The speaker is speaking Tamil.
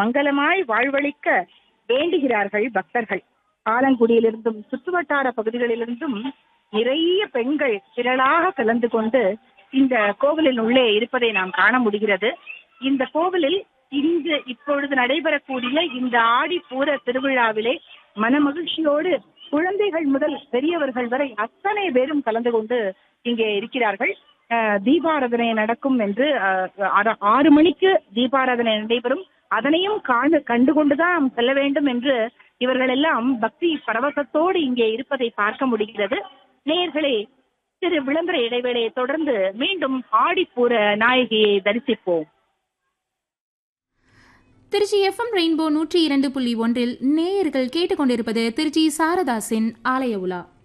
மங்களமாய் வாழ்வளிக்க வேண்டுகிறார்கள் பக்தர்கள் ஆலங்குடியிலிருந்தும் சுற்றுவட்டார பகுதிகளிலிருந்தும் நிறைய பெண்கள் திரளாக கலந்து கொண்டு இந்த கோவிலின் உள்ளே இருப்பதை நாம் காண முடிகிறது இந்த கோவிலில் இன்று இப்பொழுது நடைபெறக்கூடிய இந்த ஆடி பூர திருவிழாவிலே மனமகிழ்ச்சியோடு குழந்தைகள் முதல் பெரியவர்கள் வரை அத்தனை பேரும் கலந்து கொண்டு இங்கே இருக்கிறார்கள் அஹ், தீபாராதனை நடக்கும் என்று அஹ், ஆறு- ஆறு மணிக்கு தீபாராதனை நடைபெறும் அதனையும் காண்டு கண்டுகொண்டுதான் செல்ல வேண்டும் என்று இவர்கள் எல்லாம் பக்தி பரவசத்தோடு இங்கே இருப்பதை பார்க்க முடிகிறது நேயர்களே சிறு விளம்பர இடைவேளையை தொடர்ந்து மீண்டும் ஆடிப்பூர நாயகியை தரிசிப்போம் திருச்சி எஃப்எம் ரெயின்போ நூற்றி இரண்டு புள்ளி ஒன்றில் நேயர்கள் கேட்டுக்கொண்டிருப்பது திருச்சி சாரதாசின் ஆலய உலா